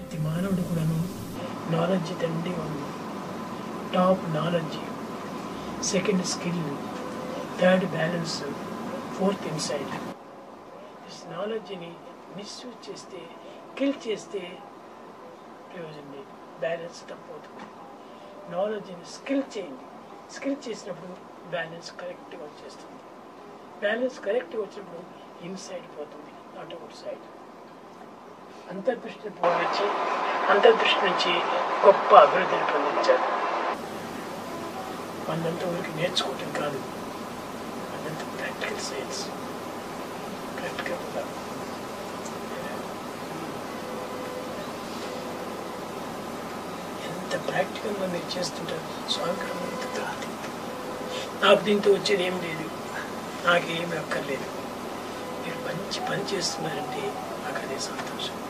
ప్రతి మానవుడు కూడాను నాలెడ్జ్ తండ్రి ఉంది top knowledge second skill third balance fourth insight నాలెడ్జ్ని మిస్యూజ్ చేస్తే కిల్ చేస్తే ప్రయోజనం లేదు బ్యాలెన్స్ తప్పవుతుంది నాలెడ్జ్ని స్కిల్ చేయండి స్కిల్ చేసినప్పుడు బ్యాలెన్స్ కరెక్ట్గా వచ్చేస్తుంది బ్యాలెన్స్ కరెక్ట్గా వచ్చినప్పుడు ఇన్సైడ్ పోతుంది నాట్ అవుట్ సైడ్ అంతర్దృష్టిని పోగొచ్చి అంతర్దృష్టి నుంచి గొప్ప అభివృద్ధిని పొందించారు మనంత ఊరికి నేర్చుకోవటం కాదు మనంత ప్రాక్టికల్ సైన్స్ ప్రాక్టికల్ ఉండాలి ఎంత ప్రాక్టికల్గా మీరు చేస్తుంటారు స్వామి కూడా అంత తృప్తి నాకు దీంతో వచ్చేది ఏం లేదు నాకేమీ అక్కర్లేదు మీరు మంచి పని చేస్తున్నారంటే నాకు అదే సంతోషం